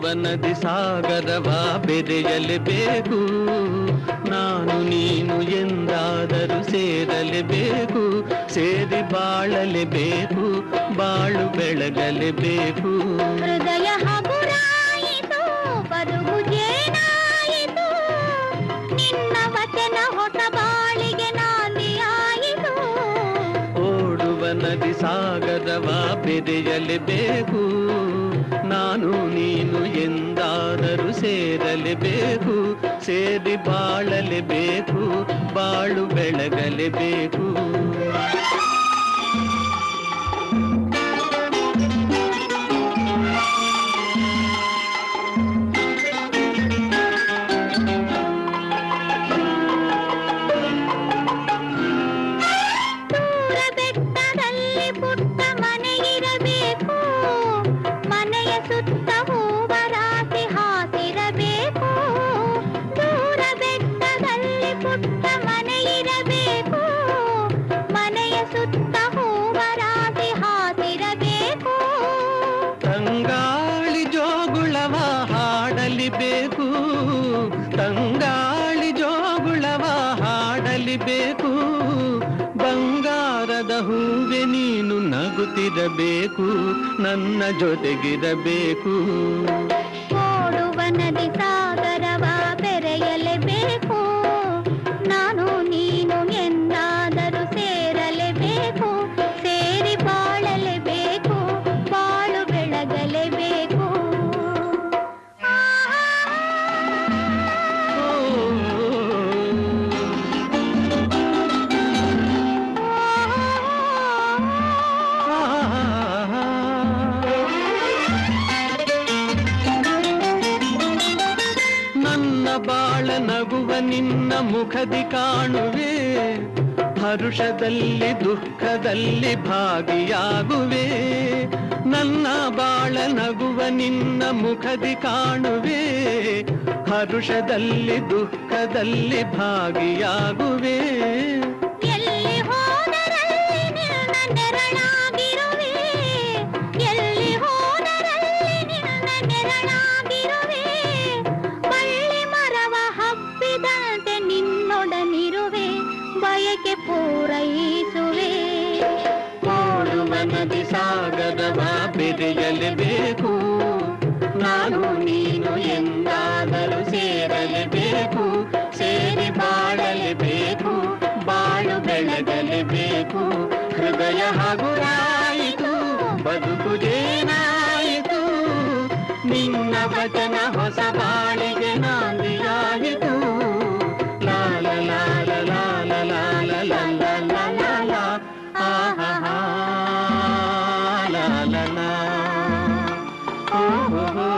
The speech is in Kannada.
ನದಿ ಸಾಗರವ ಬೆರೆಯಲೇಬೇಕು ನಾನು ನೀನು ಎಂದಾದರೂ ಸೇರಲೇಬೇಕು ಸೇರಿ ಬಾಳಲೇಬೇಕು ಬಾಳು ಬೆಳಗಲೇಬೇಕು ಹೃದಯ ಹಗುರಾಯಿತು ಬದುಕು ಜೇನಾಯಿತು ನಿನ್ನ ವಚನ ಹೊಸ ಬಾಳಿಗೆ ನಾಂದಿಯಾಯಿತು ಓಡುವ ನದಿ ಸಾಗರವ ಬೆರೆಯಲೇಬೇಕು ನಾನು ನೀನು ಎಂದಾದರೂ ಸೇರಲೇಬೇಕು ಸೇರಿ ಬಾಳಲೇಬೇಕು ಬಾಳು ಬೆಳಗಲೇಬೇಕು ದೂರ ಬೆಟ್ಟದಲ್ಲಿ ಪುಟ್ಟ ಮನೆಯಿರಬೇಕು ಮನೆಯ ಸುತ್ತ ಹೂವ ರಾಶಿ ಹಾಸಿರಬೇಕು ದೂರ ಬೆಟ್ಟದಲ್ಲಿ ಪುಟ್ಟ ಮನೆಯಿರಬೇಕು ಮನೆಯ ಸುತ್ತ ಹೂವ ರಾಶಿ ಹಾಸಿರಬೇಕು ತಂಗಾಳಿ ಜೋಗುಳವ ಹಾಡಲಿಬೇಕು ತಂಗಾಳಿ ಜೋಗುಳವ ಹಾಡಲಿಬೇಕು ಬಂಗಾರದ ಹೂವೆ ನೀನು ನಗುತ್ತಿರಬೇಕು ನನ್ನ ಜೊತೆಗಿರಬೇಕು ಓಡುವ ನದಿ ಸಾಗರವ ಬೆರೆಯಲೇಬೇಕು ನಾನು ನೀನು ಎಂದಾದರೂ ಸೇರಲೇಬೇಕು ಸೇರಿ ಬಾಳಲೇಬೇಕು ಬಾಳು ಬೆಳಗಲೇಬೇಕು ನನ್ನ ಬಾಳ ನಗುವ ನಿನ್ನ ಮುಖದಿ ಕಾಣುವೆ ಹರುಷದಲ್ಲಿ ದುಃಖದಲ್ಲಿ ಭಾಗಿಯಾಗುವೆ ನನ್ನ ಬಾಳ ನಗುವ ನಿನ್ನ ಮುಖದಿ ಕಾಣುವೆ ಹರುಷದಲ್ಲಿ ದುಃಖದಲ್ಲಿ ಭಾಗಿಯಾಗುವೆ ಎಲ್ಲಿ ಹೋದರಲ್ಲಿ ನಿನ್ನ ನೆರಳಾಗಿರುವೆ ಎಲ್ಲಿ ಹೋದರಲ್ಲಿ ನಿನ್ನ ನೆರಳಾಗಿರುವೆ ಬಳ್ಳಿ ಮರವ ಹಬ್ಬಿದಂತೆ ನಿನ್ನೊಡನಿರುವೆ ಬಯಕೆ ಪೂರೈಸುವೆ ಓಡುವ ನದಿ ಸಾಗರವ ಬೆರೆಯಲೇಬೇಕು ನಾನು ನೀನು ಎಂದಾದರೂ ಸೇರಲೇಬೇಕು ಸೇರಿ ಬಾಳಲೇಬೇಕು ಬಾಳು ಬೆಳಗಲೇಬೇಕು ಹೃದಯ ಹಗುರಾಯಿತು ಬದುಕು ಜೇನಾಯಿತು ನಿನ್ನ ವಚನ ಹೊಸ ಬಾಳಿಗೆ ನಾಂದಿಯಾಯಿತು ಲಾಲ ಲಾಲ ಲಾಲ ಲಾಲ ಲಾಲ ಲಾಲ ಲಾ ಆಹಾ ಲಾ ಲಾ ಲಾ ಓ ಹೋ ಹೋ